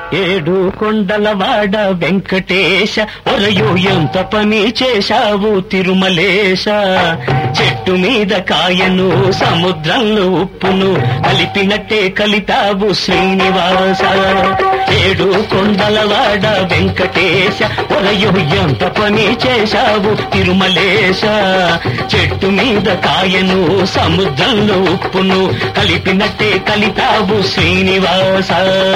ఏడు కొండలవాడ వెంకటేశ ఒరయో ఎంత పని చేశావు తిరుమలేశ చెట్టు మీద కాయను సముద్రంలో ఉప్పును కలిపినట్టే కలిపావు శ్రీనివాస ఏడు కొండలవాడ వెంకటేశ ఒరయో ఎంత పని చేశావు తిరుమలేశ చెట్టు మీద కాయను సముద్రంలో ఉప్పును కలిపినట్టే కలిపావు శ్రీనివాస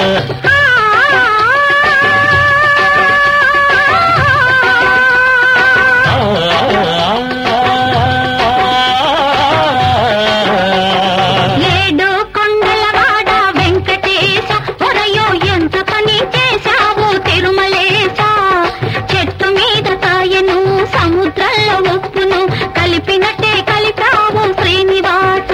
ఏడు కొండలవాడ వెంకటేశ ఒరయో ఎంత పని చేశావు తిరుమలేశ చెట్టు మీద కాయను సముద్రంలో ఉప్పును కలిపినట్టే కలిపావు శ్రీనివాస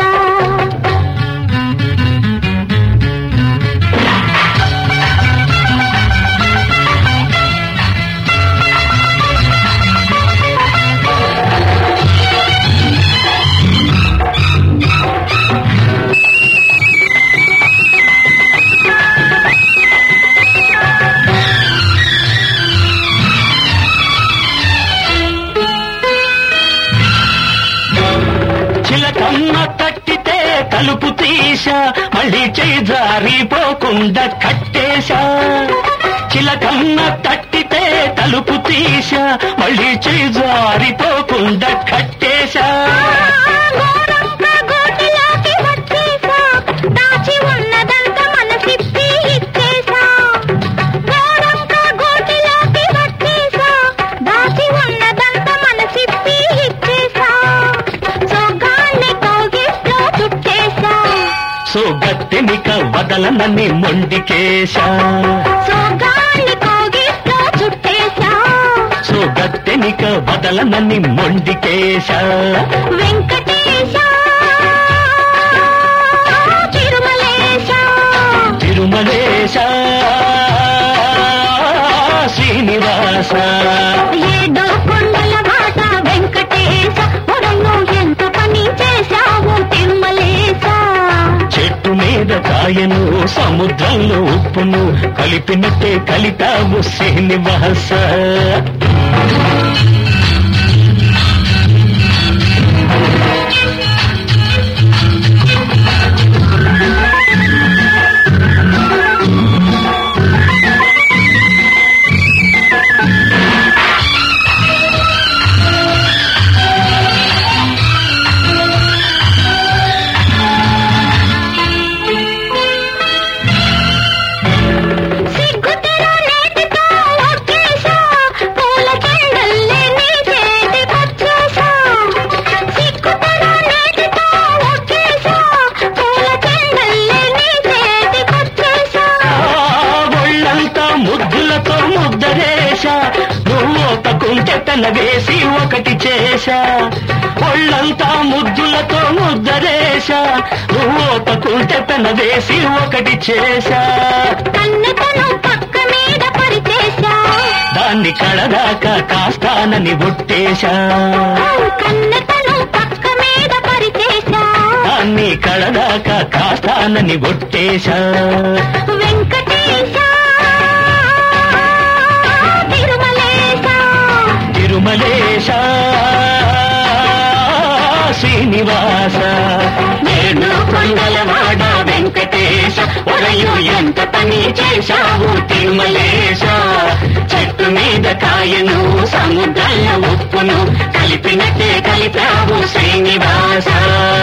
చిలకమ్మ తట్టితే తలుపు తీసా మళ్ళీ చేయి జారిపోకుండా కట్టేశా చిలకమ్మ తట్టితే తలుపు తీసా మళ్ళీ చేయి జారిపోకుండా కట్టేశా గోరంక గోటిలోకి వచ్చేసా దాచి ఉన్నదంతా మనసిప్పి ఇచ్చేసా గోరంక గోటిలోకి వచ్చేసా దాచి ఉన్నదంతా మనసిప్పి ఇచ్చేసా సోగాన్ని కౌగిట్లో చుట్టేసా సో గత్తెనిక వదలనని మొండికేశా సోగాన్ని కౌగిట్లో చుట్టేసా సో గత్తెనిక వదలనని మొండికేశా వెంకటేశ తిరుమలేశ తిరుమలేశ శ్రీనివాస ఏడో కొండల బాట వెంకటేశ ఒరలో ఎంత పని చేశావు తిరుమలేశ చెట్టు మీద కాయను సముద్రంలో ఉప్పును కలిపినట్టే కలిపావు శ్రీనివాస సిగ్గుతెర నేటితో ఒక్కేశా పూల చెండల్లే నీ చేతికొచ్చేశా సిగ్గుతెర నేటితో ఒక్కేశా పూల చెండల్లే నీ చేతికొచ్చేశా ఆ ఒళ్ళంతా ముద్దులతో ముద్దరేశా నువ్వు తకుంటే తన వేసి ఒకటి చేశా ఒళ్ళంతా ముద్దులతో ముద్దరేశా నువ్వు తకుంటే తన వేసి ఒకటి చేశా కన్నెతను పక్క మీద పరిచేశా దాన్ని కడదాకా కాస్తానని ఒట్టేశా కన్నెతను పక్క మీద పరిచేశా దాన్ని కడదాకా కాస్తానని ఒట్టేశా వెంకటేశ తిరుమలేశ తిరుమలేశ శ్రీనివాస నేను కొండలవాడ వెంకటేశ ఒరయు ఎంత పని చేశావు తిరుమలేశ చెట్టు మీద కాయను సముద్రంలో ఉప్పును కలిపినట్టే కలిపావు శ్రీనివాస